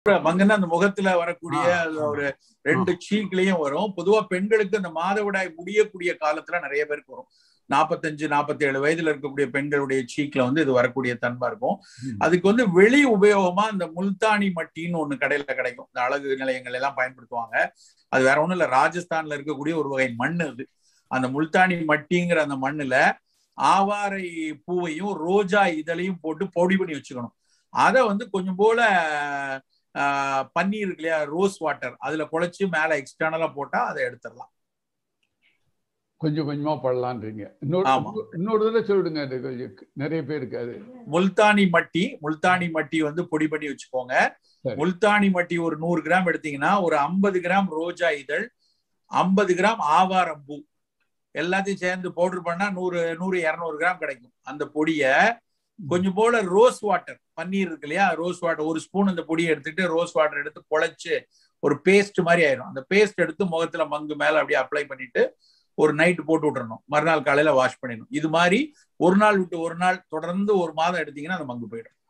மங்கன்னா அந்த முகத்துல வரக்கூடிய ஆ, அது ஆ. ஒரு ரெண்டு சீக்லயும் வரும் பொதுவா பெண்களுக்கு இந்த மாதவிடாய் முடியக்கூடிய காலத்துல நிறைய பேருக்கு வரும் நாற்பத்தஞ்சு நாற்பத்தி ஏழு வயதுல இருக்கக்கூடிய பெண்களுடைய சீக்ல வந்து இது வரக்கூடிய தன்மை இருக்கும் ம். அதுக்கு வந்து வெளி உபயோகமா இந்த முல்தானி மட்டின்னு ஒண்ணு கடையில கிடைக்கும் இந்த அழகு நிலையங்கள் எல்லாம் பயன்படுத்துவாங்க அது வேற ஒண்ணும் இல்ல ராஜஸ்தான்ல இருக்கக்கூடிய ஒரு வகை மண் அது அந்த முல்தானி மட்டிங்கிற அந்த மண்ணுல ஆவாரை பூவையும் ரோஜா இதழையும் போட்டு பொடி பண்ணி வச்சுக்கணும் அதை வந்து கொஞ்சம் போல ஆஹ், பன்னீர் இருக்கு இல்லையா ரோஸ் வாட்டர் அதுல குழைச்சு மேல எக்ஸ்டர்னலா போட்டா அதை எடுத்துடலாம் கொஞ்சம் கொஞ்சமா படலான்றீங்க இன்னொரு ஆமா. இன்னொரு தடவை சொல்லிடுங்க அது கொஞ்சம் நிறைய பேருக்கு அது முல்தானி மட்டி முல்தானி மட்டி வந்து பொடி பண்ணி வச்சுக்கோங்க சரி. முல்தானி மட்டி ஒரு நூறு கிராம் எடுத்தீங்கன்னா ஒரு ஐம்பது கிராம் ரோஜா இதழ் ஐம்பது கிராம் ஆவாரம் பூ எல்லாத்தையும் சேர்ந்து பவுடர் பண்ணா நூறு நூறு இரநூறு கிராம் கிடைக்கும் அந்த பொடிய கொஞ்சம் போல ரோஸ் வாட்டர் பன்னீர் இருக்கு இல்லையா ரோஸ் வாட்டர் ஒரு ஸ்பூன் அந்த பொடியை எடுத்துட்டு ரோஸ் வாட்டர் எடுத்து குழைச்சு ஒரு பேஸ்ட் மாதிரி ஆயிரும் அந்த பேஸ்ட் எடுத்து முகத்துல மங்கு மேல அப்படியே அப்ளை பண்ணிட்டு ஒரு நைட் போட்டு விட்டுறணும் மறுநாள் காலையில வாஷ் பண்ணிடணும் இது மாதிரி ஒரு நாள் விட்டு ஒரு நாள் தொடர்ந்து ஒரு மாதம் எடுத்தீங்கன்னா அந்த மங்கு போயிடும்